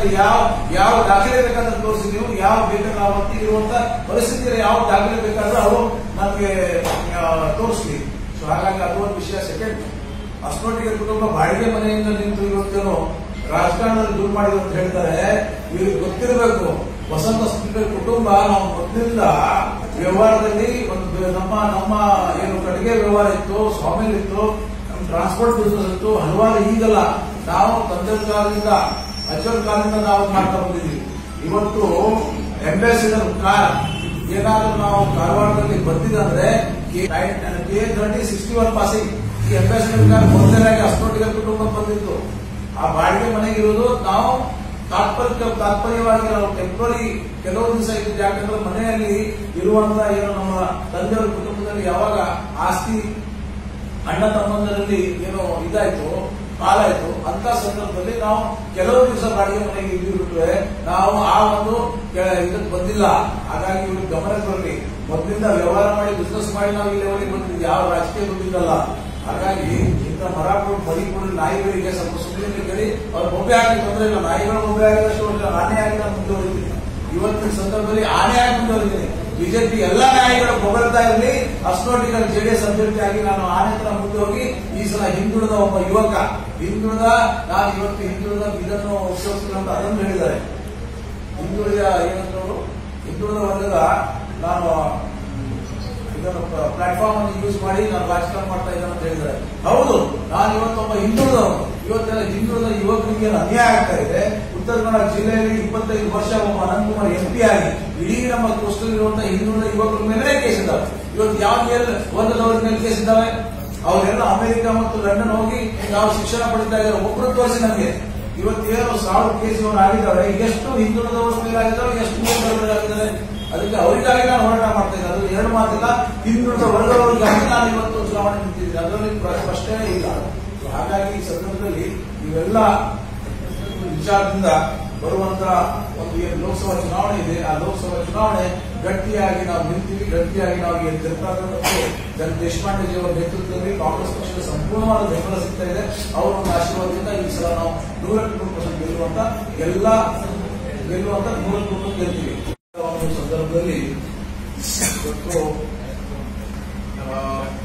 ಬೇಕಾದ್ರೆ ಯಾವ ಯಾವ ದಾಖಲೆ ಬೇಕಾದ್ರೆ ತೋರಿಸಿ ನೀವು ಯಾವ ಬೇಕಾದ್ರೆ ಆ ವ್ಯಕ್ತಿ ಇರುವಂತ ಪರಿಸ್ಥಿತಿ ಯಾವ ದಾಖಲೆ ಬೇಕಾದ್ರೆ ಅವರು ನಮಗೆ ತೋರಿಸ್ಲಿ ಸೊ ಹಾಗಾಗಿ ಅದು ಒಂದು ವಿಷಯ ಸೆಕೆಂಡ್ ಅಷ್ಟೊಟ್ಟಿಗೆ ಕುಟುಂಬ ಬಾಡಿಗೆ ಮನೆಯಿಂದ ನಿಂತು ಇವತ್ತೇನು ರಾಜಕಾರಣದಲ್ಲಿ ದೂರ ಮಾಡಿದ್ರು ಅಂತ ಹೇಳ್ತಾರೆ ಇವ್ರಿಗೆ ಗೊತ್ತಿರಬೇಕು ವಸಂತ ಸ್ಪೀಕರ್ ಕುಟುಂಬ ನಾವು ಮೊದಲಿಂದ ವ್ಯವಹಾರದಲ್ಲಿ ಒಂದು ನಮ್ಮ ನಮ್ಮ ಏನು ಕಡೆಗೆ ವ್ಯವಹಾರ ಇತ್ತು ಸ್ವಾಮಿಲ್ ಇತ್ತು ನಮ್ಮ ಟ್ರಾನ್ಸ್ಪೋರ್ಟ್ ಬಿಸ್ನೆಸ್ ಇತ್ತು ಹಲವಾರು ಈಗಲ್ಲ ನಾವು ತಂದೆ ಕಾಲದಿಂದ ಅಜ್ಜರ ಕಾಲದಿಂದ ನಾವು ಮಾಡ್ತಾ ಬಂದಿದ್ದೀವಿ ಇವತ್ತು ಅಂಬಾಸಿಡರ್ ಕಾರ್ ಏನಾದ್ರೂ ನಾವು ಕಾರವಾರದಲ್ಲಿ ಬಂದಿದಂದ್ರೆ K thirty sixty one passing ಈ ಅಂಬಾಸಿಡರ್ ಕಾರ್ ಮೊದಲನೇದಾಗಿ ಅಷ್ಟೊಟ್ಟಿಗೆ ಕುಟುಂಬ ಬಂದಿತ್ತು ಆ ಬಾಡಿಗೆ ಮನೆಗಿರೋದು ನಾವು ತಾತ್ಪರ್ಯ ತಾತ್ಪರ್ಯವಾಗಿ ನಾವು ಟೆಂಪ್ರರಿ ಕೆಲವು ದಿವಸ ಇದ್ದು ಯಾಕಂದ್ರೆ ಮನೆಯಲ್ಲಿ ಇರುವಂತ ಏನು ನಮ್ಮ ತಂದೆಯವರ ಕುಟುಂಬದಲ್ಲಿ ಯಾವಾಗ ಆಸ್ತಿ ಅಣ್ಣ ತಮ್ಮಂದರಲ್ಲಿ ಏನೋ ಇದಾಯ್ತು ಕಾಲಾಯ್ತು ಅಂತ ಸಂದರ್ಭದಲ್ಲಿ ನಾವು ಕೆಲವು ದಿವಸ ಬಾಡಿಗೆ ಮನೆಗೆ ಇದ್ದಿಬಿಟ್ರೆ ನಾವು ಆ ಒಂದು ಕೆ- ಇದಕ್ಕೆ ಬಂದಿಲ್ಲ ಹಾಗಾಗಿ ಇವ್ರಿಗೆ ಗಮನಕ್ಕೆ ಬರಲಿ ಮೊದಲಿಂದ ವ್ಯವಹಾರ ಮಾಡಿ ಬಿಸ್ನೆಸ್ ಮಾಡಿ ನಾವು ಇಲ್ಲಿವರೆಗೆ ಬಂದಿದ್ದೀವಿ ಯಾವ ರಾಜಕೀಯ ಬಂದಿದ್ದಲ್ಲ ಹಾಗಾಗಿ ಇಂಥ ಮರ ಕೊಡು ಮರಿ ಕೊಡು ನಾಯಿಗಳಿಗೆ ಸ್ವಲ್ಪ ಸುಮ್ಮನೆ ಕೇಳಿ ಅವ್ರು ಬೊಬ್ಬೆ ಹಾಕಿ ತೊಂದರೆ ಇಲ್ಲ ನಾಯಿಗಳು ಬೊಬ್ಬೆ ಆಗಿದಷ್ಟು ಒಳ್ಳೆ ಆನೆ ಆಗಿ ನಾನು ಮುಂದುವರಿತೀನಿ ಇವತ್ತಿನ ಸಂದರ್ಭದಲ್ಲಿ ಆನೆ ಆಗಿ ಮುಂದುವರಿತೀನಿ ಬಿಜೆಪಿ ಎಲ್ಲಾ ನಾಯಿಗಳು ಹೊಗಳ್ತಾ ಇರಲಿ ಅಷ್ಟೊಟ್ಟಿಗೆ ಜೆಡಿಎಸ್ ಅಭ್ಯರ್ಥಿ ಆಗಿ ನಾನು ಆನೆ ತರ ಮುಂದೆ ಹೋಗಿ ಈ ಸಲ ಹಿಂದುಳಿದ ಒಬ್ಬ ಯುವಕ ಹಿಂದುಳಿದ ನಾನು ಇವತ್ತು ಹಿಂದುಳಿದ ಇದನ್ನು ಉಪಯೋಗಿಸ್ತೀನಿ ಅಂತ ಅದನ್ನು ಹೇಳಿದ್ದಾರೆ ಹಿಂದುಳಿದ ಏನಂದ್ರು ಹಿಂದುಳಿದ ವರ್ಗದ ನಾನು ಇದನ್ನು ಪ್ಲಾಟ್ಫಾರ್ಮ್ ಅನ್ನು ಯೂಸ್ ಮಾಡಿ ನಾನು ರಾಜಕಾರಣ ಮಾಡ್ತಾ ಇದ್ದೇನೆ ಅಂತ ಹೇಳಿದ್ದಾರೆ ಹೌದು ನಾನು ಇವತ್ತೊಬ್ಬ ಹಿಂದುಳಿದವನು ಇವತ್ತೆಲ್ಲ ಹಿಂದುಳಿದ ಯುವಕರಿಗೆ ಅನ್ಯಾಯ ಆಗ್ತಾ ಇದೆ ಉತ್ತರ ಕನ್ನಡ ಜಿಲ್ಲೆಯಲ್ಲಿ ಇಪ್ಪತ್ತೈದು ವರ್ಷ ಒಬ್ಬ ಅನಂತಕುಮಾರ್ ಎಂ ಪಿ ಆಗಿ ಇಡೀ ನಮ್ಮ ಕೋಸ್ಟಲ್ಲಿರುವಂತಹ ಹಿಂದುಳಿದ ಯುವಕರ ಮೇಲೆ ಕೇಸ್ ಇದ್ದಾವೆ ಇವತ್ತು ಯಾವ ಮೇಲೆ ವರ್ಗದವರ ಮೇಲೆ ಕೇಸ್ ಇದ್ದಾವೆ ಅವರೆಲ್ಲ ಅಮೆರಿಕ ಮತ್ತು ಲಂಡನ್ ಹೋಗಿ ನಾವು ಶಿಕ್ಷಣ ಪಡಿತಾ ಇದ್ದಾರೆ ಒಬ್ಬರು ತೋರಿಸಿ ನಮಗೆ ಇವತ್ತೇನು ಸಾವಿರ ಕೇಸ್ ಇವರು ಆಗಿದ್ದಾರೆ ಎಷ್ಟು ಹಿಂದುಳಿದವರ ಮೇಲೆ ಆಗಿದ್ದಾವೆ ಎಷ್ಟು ಮೇಲ್ವರ್ಗದವರಾಗಿದ್ದಾರೆ ಅದಕ್ಕೆ ಅವರಿಗಾಗಿ ನಾನು ಹೋರಾಟ ಮಾಡ್ತಾ ಇದ್ದೆ ಅದು ಎರಡು ಮಾತಿಲ್ಲ ಹಿಂದುಳಿದ ವರ್ಗದವರಿಗಾಗಿ ನಾನು ಇವತ್ತು ಚುನಾವಣೆ ನಿಂತಿದ್ದೆ ಅದರಲ್ಲಿ ಪ್ರ- ಪ್ರಶ್ನೆನೇ ಇಲ್ಲ So ಹಾಗಾಗಿ ಈ ಸಂದರ್ಭದಲ್ಲಿ ಇವೆಲ್ಲ ವಿಚಾರದಿಂದ ಬರುವಂತ ಒಂದು ಏನು ಲೋಕಸಭಾ ಚುನಾವಣೆ ಇದೆ ಆ ಲೋಕಸಭಾ ಚುನಾವಣೆ ಗಟ್ಟಿಯಾಗಿ ನಾವು ನಿಲ್ತೀವಿ ಗಟ್ಟಿಯಾಗಿ ನಾವು ಏನು ಜನತಾದಳಕ್ಕೆ ಜನ ದೇಶಪಾಂಡೆ ಅವರ ನೇತೃತ್ವದಲ್ಲಿ ಕಾಂಗ್ರೆಸ್ ಪಕ್ಷದ ಸಂಪೂರ್ಣವಾದ ಬೆಂಬಲ ಸಿಗ್ತಾ ಇದೆ ಅವರ ಒಂದು ಆಶೀರ್ವಾದದಿಂದ ಈ ಸಲ ನಾವು ನೂರಕ್ಕೆ ನೂರು ಪರ್ಸೆಂಟ್ ಗೆಲ್ಲುವಂತ ಎಲ್ಲ ಗೆಲ್ಲುವಂತ ನೂರಕ್ಕೆ ನೂರು ಗೆಲ್ತೀವಿ ಒಂದು ಸಂದರ್ಭದಲ್ಲಿ ಇವತ್ತು ಆ,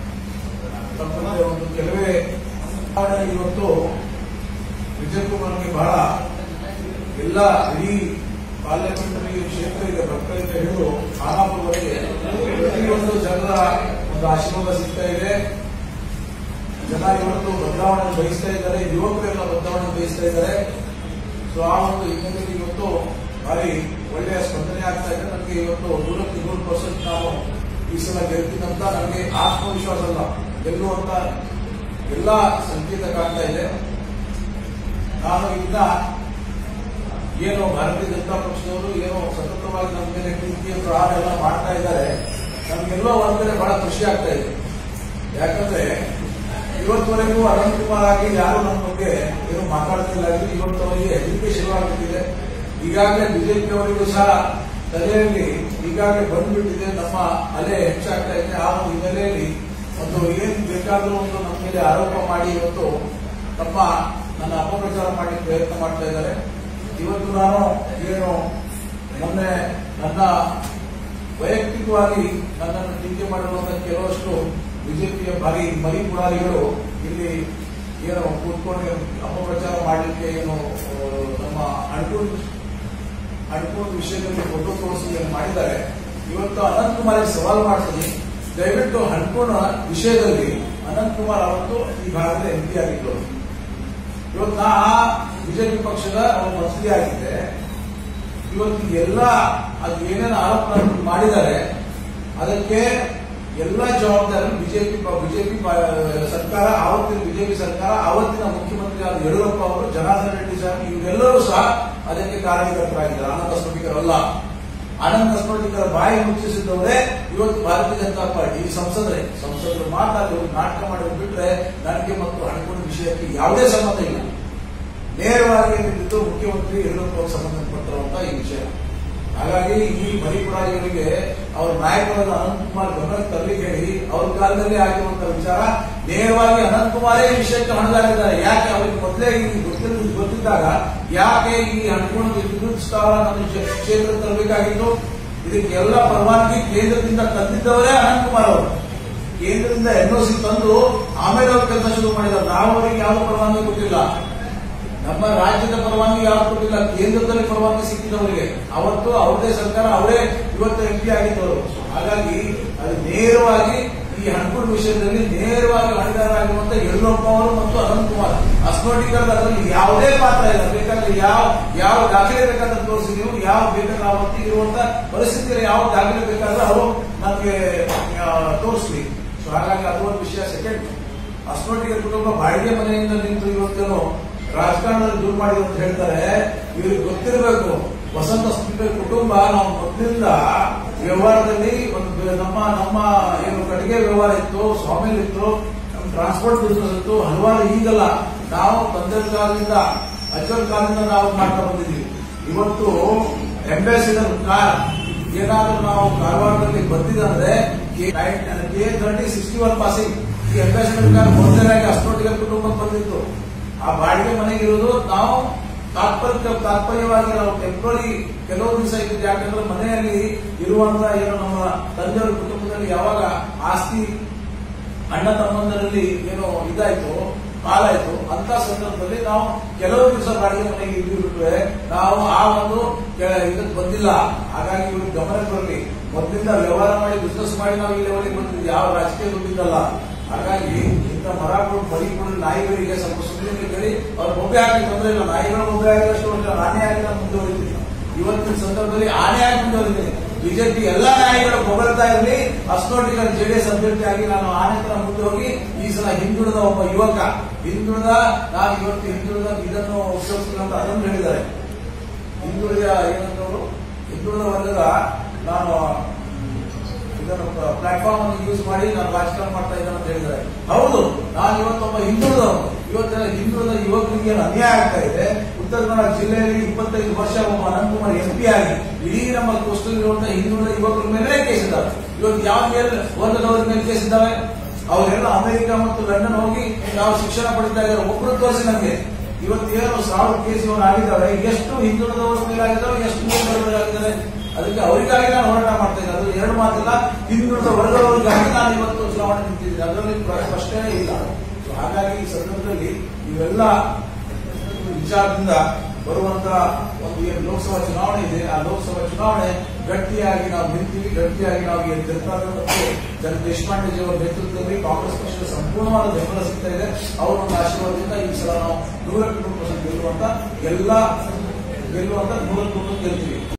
ತಪ್ಪದೆ ಒಂದು ಕೆಲವೇ ಕಾರಣ ಇವತ್ತು ವಿಜಯ್ ಕುಮಾರ್ಗೆ ಬಹಳ ಎಲ್ಲ ಇಡೀ ಪಾರ್ಲಿಮೆಂಟರಿ ಕ್ಷೇತ್ರ ಇದೆ ಭಕ್ತರಿಂದ ಹಿಡಿದು ಖಾನಾಪುರವರೆಗೆ ಪ್ರತಿಯೊಂದು ಜನರ ಒಂದು ಆಶೀರ್ವಾದ ಸಿಗ್ತಾ ಇದೆ ಜನ ಇವತ್ತು ಬದಲಾವಣೆ ಬಯಸ್ತಾ ಇದ್ದಾರೆ ಯುವಕರೆಲ್ಲ ಬದಲಾವಣೆ ಬಯಸ್ತಾ ಇದ್ದಾರೆ ಸೊ ಆ ಒಂದು ಹಿನ್ನೆಲೆಯಲ್ಲಿ ಇವತ್ತು ಭಾರಿ ಒಳ್ಳೆಯ ಸ್ಪಂದನೆ ಆಗ್ತಾ ಇದೆ ನನಗೆ ಇವತ್ತು ನೂರಕ್ಕೆ ನೂರು ಪರ್ಸೆಂಟ್ ನಾವು ಈ ಸಲ ಗೆಲ್ತೀನಂತ ನನಗೆ ಆತ್ಮವಿಶ್ವಾಸ ಅಲ್ಲ ಗೆಲ್ಲುವಂತ ಎಲ್ಲ ಸಂಕೇತ ಕಾಣ್ತಾ ಇದೆ ನಾನು ಈಗ ಏನು ಭಾರತೀಯ ಜನತಾ ಪಕ್ಷದವರು ಏನೋ ಸತತವಾಗಿ ನಮ್ಮ ಮೇಲೆ ಪ್ರೀತಿಯ ಪ್ರಹಾರ ಎಲ್ಲ ಮಾಡ್ತಾ ಇದ್ದಾರೆ ನಮ್ಗೆಲ್ಲೋ ಒಂದ್ ಕಡೆ ಬಹಳ ಖುಷಿ ಆಗ್ತಾ ಇದೆ ಯಾಕಂದ್ರೆ ಇವತ್ತುವರೆಗೂ ಅನಂತ್ ಕುಮಾರ್ ಆಗಿ ಯಾರು ನಮ್ಮ ಬಗ್ಗೆ ಏನು ಮಾತಾಡ್ತಿಲ್ಲ ಇವತ್ತು ಅವರಿಗೆ ಹೆದರಿಕೆ ಶುರುವಾಗುತ್ತಿದೆ ಈಗಾಗಲೇ ಬಿಜೆಪಿ ಅವರಿಗೂ ಸಹ ತಲೆಯಲ್ಲಿ ಈಗಾಗಲೇ ಬಂದ್ಬಿಟ್ಟಿದೆ ನಮ್ಮ ಅಲೆ ಹೆಚ್ಚಾಗ್ತಾ ಇದೆ ಆ ಒಂದು ಹಿನ್ನೆಲೆಯಲ್ಲಿ ಒಂದು ಏನ್ ಬೇಕಾದ್ರೂ ಒಂದು ನಮ್ಮ ಮೇಲೆ ಆರೋಪ ಮಾಡಿ ಇವತ್ತು ತಮ್ಮ ನನ್ನ ಅಪಪ್ರಚಾರ ಮಾಡಿ ಪ್ರಯತ್ನ ಮಾಡ್ತಾ ಇದ್ದಾರೆ ಇವತ್ತು ನಾನು ಏನು ಮೊನ್ನೆ ನನ್ನ ವೈಯಕ್ತಿಕವಾಗಿ ನನ್ನನ್ನು ಟೀಕೆ ಮಾಡಿರುವಂತಹ ಕೆಲವಷ್ಟು ಬಿಜೆಪಿಯ ಭಾರಿ ಮರಿ ಪುಡಾರಿಗಳು ಇಲ್ಲಿ ಏನು ಕೂತ್ಕೊಂಡು ಅಪಪ್ರಚಾರ ಮಾಡಲಿಕ್ಕೆ ಏನು ಆ, ನಮ್ಮ ಅಡ್ಕೂಡ್ ಅಡ್ಕೂಡ್ ವಿಷಯದಲ್ಲಿ ಫೋಟೋ ತೋರಿಸಿ ಏನು ಮಾಡಿದ್ದಾರೆ ಇವತ್ತು ಅನಂತ್ ಕುಮಾರ್ ಸವಾಲು ಮಾಡ್ತೀನಿ ದಯವಿಟ್ಟು ಹಣ್ಕೋಣ ವಿಷಯದಲ್ಲಿ ಅನಂತ್ ಕುಮಾರ್ ಅವತ್ತು ಈ ಭಾಗದ ಎಂ ಪಿ ಆಗಿದ್ರು ಇವತ್ತು ನಾ ಬಿಜೆಪಿ ಪಕ್ಷದ ಒಬ್ಬ ಮಂತ್ರಿ ಆಗಿದ್ದೆ ಇವತ್ತು ಎಲ್ಲ ಅದು ಏನೇನು ಆರೋಪ ಮಾಡಿದ್ದಾರೆ ಅದಕ್ಕೆ ಎಲ್ಲ ಜವಾಬ್ದಾರಿ ಬಿಜೆಪಿ ಬಿಜೆಪಿ ಸರ್ಕಾರ ಆವತ್ತಿನ ಬಿಜೆಪಿ ಸರ್ಕಾರ ಆವತ್ತಿನ ಮುಖ್ಯಮಂತ್ರಿ ಆದ ಯಡಿಯೂರಪ್ಪ ಅವರು ಜನಾರ್ದನ್ ರೆಡ್ಡಿ ಸಾಹೇಬ್ ಇವರೆಲ್ಲರೂ ಸಹ ಅದಕ್ಕೆ ಕಾರಣೀಕರ್ತರಾಗಿದ್ದಾರೆ ಅನಂತ ಸ್ಫಟಿಕರಲ್ಲ ಅನಂತ ಸ್ಫಟಿಕರ ಬಾಯಿ ಮುಚ್ಚಿಸಿದವರೇ ಇವತ್ತು ಭಾರತೀಯ ಜನತಾ ಪಾರ್ಟಿ ಈ ಸಂಸದರೇ ಸಂಸದರು ಮಾತಾಡಿ ನಾಟಕ ಮಾಡಿ ಬಿಟ್ರೆ ನನಗೆ ಮತ್ತು ಹಣಕಾಸು ವಿಷಯಕ್ಕೆ ಯಾವುದೇ ಸಂಬಂಧ ಇಲ್ಲ ನೇರವಾಗಿ ನಿಂತಿದ್ದು ಮುಖ್ಯಮಂತ್ರಿ ಯಡಿಯೂರಪ್ಪ ಸಂಬಂಧಪಟ್ಟಿರುವಂತಹ ಈ ವಿಷಯ ಹಾಗಾಗಿ ಈ ಮರಿಪುರಾರಿಗಳಿಗೆ ಅವರ ನಾಯಕರಾದ ಅನಂತಕುಮಾರ್ ಗಮನಕ್ಕೆ ತರಲಿಕ್ಕೆ ಹೇಳಿ ಅವ್ರ ಕಾಲದಲ್ಲಿ ಆಗಿರುವಂತಹ ವಿಚಾರ ನೇರವಾಗಿ ಅನಂತ್ ಕುಮಾರೇ ಈ ವಿಷಯಕ್ಕೆ ಹೊಣೆಗಾರಿದ್ದಾರೆ ಯಾಕೆ ಅವರಿಗೆ ಮೊದಲೇ ಈ ಗೊತ್ತಿಲ್ಲ ಗೊತ್ತಿದ್ದಾಗ ಯಾಕೆ ಈ ಹಣ್ಕೊಂಡು ವಿದ್ಯುತ್ ಸ್ಥಾವರ ನಮ್ಮ ಕ್ಷೇ- ಕ್ಷೇತ್ರಕ್ಕೆ ತರಬೇಕಾಗಿತ್ತು ಇದಕ್ಕೆ ಎಲ್ಲ ಪರವಾನಗಿ ಕೇಂದ್ರದಿಂದ ತಂದಿದ್ದವರೇ ಅನಂತ್ ಕುಮಾರ್ ಅವರು ಕೇಂದ್ರದಿಂದ ಎನ್ಒಸಿ ತಂದು ಆಮೇಲೆ ಅವರು ಕೆಲಸ ಶುರು ಮಾಡಿದ್ದಾರೆ ನಾವು ಅವರಿಗೆ ಯಾವ ಪರವಾನಗಿ ಕೊಟ್ಟಿಲ್ಲ ನಮ್ಮ ರಾಜ್ಯದ ಪರವಾನಗಿ ಯಾರು ಕೊಟ್ಟಿಲ್ಲ ಕೇಂದ್ರದಲ್ಲಿ ಪರವಾನಗಿ ಸಿಕ್ಕಿದವರಿಗೆ ಅವತ್ತು ಅವರದೇ ಸರ್ಕಾರ ಅವರೇ ಇವತ್ತು ಎಂ ಪಿ ಆಗಿದ್ದವರು ಹಾಗಾಗಿ ಅದು ನೇರವಾಗಿ ಈ ಹಣಕೂರು ವಿಷಯದಲ್ಲಿ ನೇರವಾಗಿ ಹೊಣೆಗಾರರಾಗಿರುವಂತ ಯಡಿಯೂರಪ್ಪ ಅವರು ಮತ್ತು ಅನಂತ್ ಕುಮಾರ್ ಅಸ್ಫೋಟೀಕರಣದ ಅದರಲ್ಲಿ ಯಾವುದೇ ಪಾತ್ರ ಇಲ್ಲ ಬೇಕಾದ್ರೆ ಯಾವ ಯಾವ ದಾಖಲೆ ಬೇಕಾದ್ರೆ ತೋರಿಸಿ ನೀವು ಯಾವ ಬೇಕಾದ್ರೆ ಅವತ್ತು ಇರುವಂತ ಪರಿಸ್ಥಿತಿಯಲ್ಲಿ ಯಾವ ದಾಖಲೆ ಬೇಕಾದ್ರೆ ಅವರು ನಮಗೆ ತೋರಿಸ್ಲಿ ಸೊ ಹಾಗಾಗಿ ಅದು ಒಂದು ವಿಷಯ ಸೆಕೆಂಡ್ ಅಸ್ಫೋಟಿಗೆ ಕುಟುಂಬ ಬಾಡಿಗೆ ಮನೆಯಿಂದ ನಿಂತು ಇವತ್ತೇನು ರಾಜಕಾರಣದಲ್ಲಿ ದೂರ ಮಾಡಿ ಅಂತ ಹೇಳ್ತಾರೆ ಇವ್ರಿಗೆ ಗೊತ್ತಿರಬೇಕು ವಸಂತ ಸ್ಮಿತ ಕುಟುಂಬ ನಾವು ಮೊದಲಿಂದ ವ್ಯವಹಾರದಲ್ಲಿ ಒಂದು ಬೆ- ನಮ್ಮ ನಮ್ಮ ಏನು ಕಟ್ಟಿಗೆ ವ್ಯವಹಾರ ಇತ್ತು ಸ್ವಾಮಿಲ್ ಇತ್ತು ನಮ್ಮ ಟ್ರಾನ್ಸ್ಪೋರ್ಟ್ ಬಿಸ್ನೆಸ್ ಇತ್ತು ಹಲವಾರು ಈಗಲ್ಲ ನಾವು ತಂದೆ ಕಾಲದಿಂದ ಅಜ್ಜನ ಕಾಲದಿಂದ ನಾವು ಮಾಡ್ತಾ ಬಂದಿದ್ದೀವಿ ಇವತ್ತು ಅಂಬಾಸಿಡರ್ ಕಾರ್ ಏನಾದ್ರೂ ನಾವು ಕಾರವಾರದಲ್ಲಿ ಬಂದಿದಂದ್ರೆ K thirty sixty one passing ಈ ಅಂಬಾಸಿಡರ್ ಕಾರ್ ಮೊದಲನೇದಾಗಿ ಅಷ್ಟೊಟ್ಟಿಗೆ ಕುಟುಂಬಕ್ಕೆ ಬಂದಿತ್ತು ಆ ಬಾಡಿಗೆ ಮನೆಗೆ ಇರೋದು ನಾವು ತಾತ್ಪರ್ಯ ತಾತ್ಪರ್ಯವಾಗಿ ನಾವು ಟೆಂಪ್ರರಿ ಕೆಲವು ದಿವಸ ಇದ್ದಿದ್ದು ಯಾಕಂದ್ರೆ ಮನೆಯಲ್ಲಿ ಇರುವಂತ ಏನು ನಮ್ಮ ತಂದೆಯವರ ಕುಟುಂಬದಲ್ಲಿ ಯಾವಾಗ ಆಸ್ತಿ ಅಣ್ಣ ತಮ್ಮಂದರಲ್ಲಿ ಏನೋ ಇದಾಯ್ತು ಕಾಲಾಯ್ತು ಅಂತ ಸಂದರ್ಭದಲ್ಲಿ ನಾವು ಕೆಲವು ದಿವಸ ಬಾಡಿಗೆ ಮನೆಗೆ ಇದ್ಬಿಟ್ರೆ ನಾವು ಆ ಒಂದು ಕೆ- ಇದಕ್ಕೆ ಬಂದಿಲ್ಲ ಹಾಗಾಗಿ ಇವ್ರಿಗೆ ಗಮನಕ್ಕೆ ಬರಲಿ ಮೊದಲಿಂದ ವ್ಯವಹಾರ ಮಾಡಿ ಬಿಸ್ನೆಸ್ ಮಾಡಿ ನಾವು ಈ ಲೆವೆಲ್ಗೆ ಬಂದಿದ್ವಿ ಯಾವ ರಾಜಕೀಯ ಬಂದಿದ್ದಲ್ಲ ಹಾಗಾಗಿ ಇಂಥ ಮರ ಕೊಟ್ಟು ಬಲಿ ಕೊಡಿ ನಾಯಿಗಳಿಗೆ ಸ್ವಲ್ಪ ಸುಮ್ಮನೆ ಹೇಳಿ ಅವ್ರು ಬೊಬ್ಬೆ ಹಾಕಿ ತೊಂದರೆ ಇಲ್ಲ ನಾಯಿಗಳು ಬೊಬ್ಬೆ ಹಾಕಿದಷ್ಟು ವರ್ಷ ಆನೆ ಆಗಿ ನಾನು ಮುಂದೆ ಹೋಗ್ತೀನಿ ಇವತ್ತಿನ ಸಂದರ್ಭದಲ್ಲಿ ಆನೆ ಆಗಿ ಮುಂದೆ ಹೋಗ್ತೀನಿ ಬಿಜೆಪಿ ಎಲ್ಲಾ ನಾಯಿಗಳು ಹೊಗಳ್ತಾ ಇರಲಿ ಅಷ್ಟೊಟ್ಟಿಗೆ ಜೆಡಿಎಸ್ ಅಭ್ಯರ್ಥಿ ಆಗಿ ನಾನು ಆನೆ ತರ ಮುಂದೆ ಹೋಗಿ ಈ ಸಲ ಹಿಂದುಳಿದ ಒಬ್ಬ ಯುವಕ ಹಿಂದುಳಿದ ನಾನು ಇವತ್ತು ಹಿಂದುಳಿದ ಇದನ್ನು ಉತ್ಸವಿಸಿಲ್ಲ ಅಂತ ಅದನ್ನು ಹೇಳಿದ್ದಾರೆ ಹಿಂದುಳಿದ ಏನಂತವರು ಹಿಂದುಳಿದ ವರ್ಗದ ನಾನು ಇದನ್ನು ಪ್ಲಾಟ್ಫಾರ್ಮ್ ಅನ್ನು ಯೂಸ್ ಮಾಡಿ ನಾನು ರಾಜಕಾರಣ ಮಾಡ್ತಾ ಇದ್ದೇನೆ ಅಂತ ಹೇಳಿದ್ದಾರೆ ಹೌದು ನಾನು ಇವತ್ತೊಬ್ಬ ಹಿಂದುಳಿದವನು ಇವತ್ತಿನ ಹಿಂದುಳಿದ ಯುವಕರಿಗೆ ಏನು ಅನ್ಯಾಯ ಆಗ್ತಾ ಇದೆ ಉತ್ತರ ಕನ್ನಡ ಜಿಲ್ಲೆಯಲ್ಲಿ ಇಪ್ಪತ್ತೈದು ವರ್ಷ ಒಬ್ಬ ಅನಂತಕುಮಾರ್ ಎಂ ಪಿ ಆಗಿ ಇಡೀ ನಮ್ಮ ಕೋಸ್ಟಲ್ಲಿರುವಂತಹ ಹಿಂದುಳಿದ ಯುವಕರ ಮೇಲೆ ಕೇಸ್ ಇದ್ದಾವೆ ಇವತ್ತು ಯಾವ ಮೇಲೆ ವರ್ಗದವರ ಮೇಲೆ ಕೇಸ್ ಇದ್ದಾವೆ ಅವರೆಲ್ಲ ಅಮೆರಿಕ ಮತ್ತು ಲಂಡನ್ ಹೋಗಿ ನಾವು ಶಿಕ್ಷಣ ಪಡಿತಾ ಇದ್ದಾರೆ ಒಬ್ಬರು ತೋರಿಸಿ ನಮಗೆ ಇವತ್ತು ಏನು ಸಾವಿರ ಕೇಸ್ ಇವರು ಆಗಿದ್ದಾವೆ ಎಷ್ಟು ಹಿಂದುಳಿದವರ ಮೇಲೆ ಆಗಿದ್ದಾವೆ ಎಷ್ಟು ಮೇಲ್ವರ್ಗದವರಾಗಿದ್ದಾರೆ ಅದಕ್ಕೆ ಅವರಿಗಾಗಿ ನಾನು ಹೋರಾಟ ಮಾಡ್ತಾ ಇದ್ದೆ ಅದು ಎರಡು ಮಾತಿಲ್ಲ ಹಿಂದುಳಿದ ವರ್ಗದವರಿಗಾಗಿ ನಾನು ಇವತ್ತು ಚುನಾವಣೆ ನಿಂತಿದ್ದೆ ಅದರಲ್ಲಿ ಪ್ರಶ್ನೆ ಇಲ್ಲ So ಹಾಗಾಗಿ ಈ ಸಂದರ್ಭದಲ್ಲಿ ಇವೆಲ್ಲ ವಿಚಾರದಿಂದ ಬರುವಂತ ಒಂದು ಏನು ಲೋಕಸಭಾ ಚುನಾವಣೆ ಇದೆ ಆ ಲೋಕಸಭಾ ಚುನಾವಣೆ ಗಟ್ಟಿಯಾಗಿ ನಾವು ನಿಂತೀವಿ ಗಟ್ಟಿಯಾಗಿ ನಾವು ಏನು ಗೆಲ್ತಾರೆ ಮತ್ತು ಜನ ದೇಶಪಾಂಡೆ ಅವರ ನೇತೃತ್ವದಲ್ಲಿ ಕಾಂಗ್ರೆಸ್ ಪಕ್ಷದ ಸಂಪೂರ್ಣವಾದ ಬೆಂಬಲ ಸಿಗ್ತಾ ಇದೆ ಅವರ ಒಂದು ಆಶೀರ್ವಾದದಿಂದ ಈ ಸಲ ನಾವು ನೂರಕ್ಕೆ ನೂರು ಪರ್ಸೆಂಟ್ ಗೆಲ್ಲುವಂತ ಎಲ್ಲ ಗೆಲ್ಲುವಂತ ನೂರಕ್ಕೆ ನೂರು ಗೆಲ್ತೀವಿ